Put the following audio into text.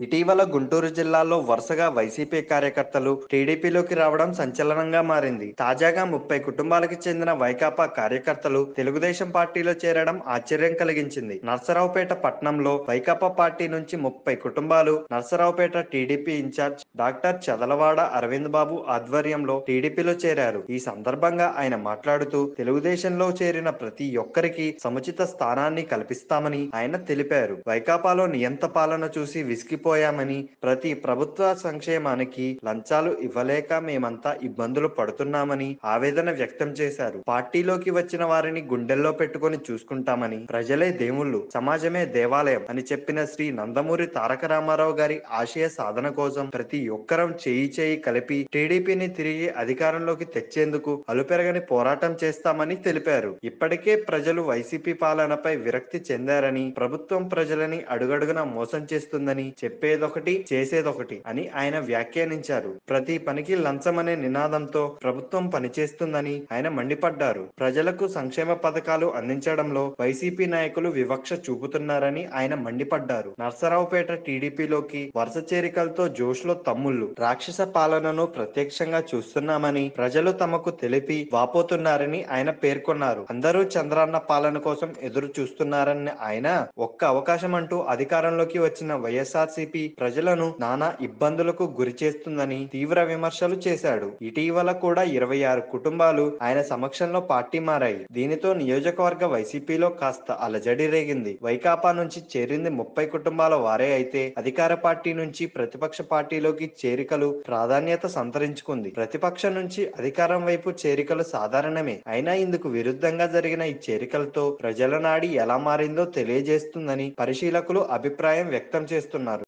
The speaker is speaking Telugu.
ఇటీవల గుంటూరు జిల్లాలో వరుసగా వైసీపీ కార్యకర్తలు టీడీపీలోకి రావడం సంచలనంగా మారింది తాజాగా ముప్పై కుటుంబాలకు చెందిన వైకాపా కార్యకర్తలు తెలుగుదేశం పార్టీలో చేరడం ఆశ్చర్యం కలిగించింది నర్సరావుపేట పట్నంలో వైకాపా పార్టీ నుంచి ముప్పై కుటుంబాలు Narasaraopet TDP in-charge doctor Chadalavada Aravind Babu ఆధ్వర్యంలో టీడీపీలో చేరారు ఈ సందర్భంగా ఆయన మాట్లాడుతూ తెలుగుదేశంలో చేరిన ప్రతి ఒక్కరికి సముచిత స్థానాన్ని కల్పిస్తామని ఆయన తెలిపారు వైకాపాలో నియంత పాలన చూసి విసిగిపోయామని ప్రతి ప్రభుత్వ సంక్షేమానికి లంచాలు ఇవ్వలేక మేమంతా ఇబ్బందులు పడుతున్నామని ఆవేదన వ్యక్తం చేశారు పార్టీలోకి వచ్చిన వారిని గుండెల్లో పెట్టుకొని చూసుకుంటామని ప్రజలే దేవుళ్ళు సమాజమే దేవాలయం అని చెప్పిన శ్రీ నందమూరి తారక రామారావు గారి ఆశయ సాధన కోసం ప్రతి ఒక్కరం చేయి చేయి కలిపి టీడీపీని తిరిగి అధికారంలోకి తెచ్చేందుకు అలుపెరగని పోరాటం చేస్తామని తెలిపారు ఇప్పటికే ప్రజలు వైసీపీ పాలనపై విరక్తి చెందారని ప్రభుత్వం ప్రజలని అడుగడుగున మోసం చేస్తుందని చెప్పేదొకటి చేసేదొకటి అని ఆయన వ్యాఖ్యానించారు ప్రతి పనికి లంచం అనే నినాదంతో ప్రభుత్వం పనిచేస్తుందని ఆయన మండిపడ్డారు ప్రజలకు సంక్షేమ పథకాలు అందించడంలో వైసీపీ నాయకులు వివక్ష చూపుతున్నారని ఆయన మండిపడ్డారు నర్సరావుపేట టీడీపీలోకి వరుస చేరికలతో జోష్లో తమ్ముళ్లు రాక్షస పాలనను ప్రత్యక్షంగా చూస్తున్నామని ప్రజలు తమకు తెలిపి వాపోతున్నారని ఆయన పేర్కొన్నారు అందరూ చంద్రన్న పాలన కోసం ఎదురు చూస్తున్నారని ఆయన ఒక్క అవకాశం అంటూ అధికారంలోకి వచ్చిన వైఎస్ఆర్సీపీ ప్రజలను నానా ఇబ్బందులకు గురి చేస్తుందని తీవ్ర విమర్శలు చేశాడు ఇటీవల కూడా ఇరవై ఆరు కుటుంబాలు ఆయన సమక్షంలో పార్టీ మారాయి దీనితో నియోజకవర్గ వైసీపీలో కాస్త అలజడి రేగింది వైకాపా నుంచి చేరింది ముప్పై కుటుంబాల వారే అయితే అధికార పార్టీ నుంచి ప్రతిపక్ష పార్టీలోకి చేరికలు ప్రాధాన్యత సంతరించుకుంది ప్రతిపక్షం నుంచి అధికారం వైపు చేరికలు సాధారణమే అయినా ఇందుకు విరుద్ధంగా జరిగిన ఈ చేరికలతో ప్రజల నాడి ఎలా మారిందో తెలియజేస్తుందని పరిశీలకులు అభిప్రాయం వ్యక్తం చేస్తున్నారు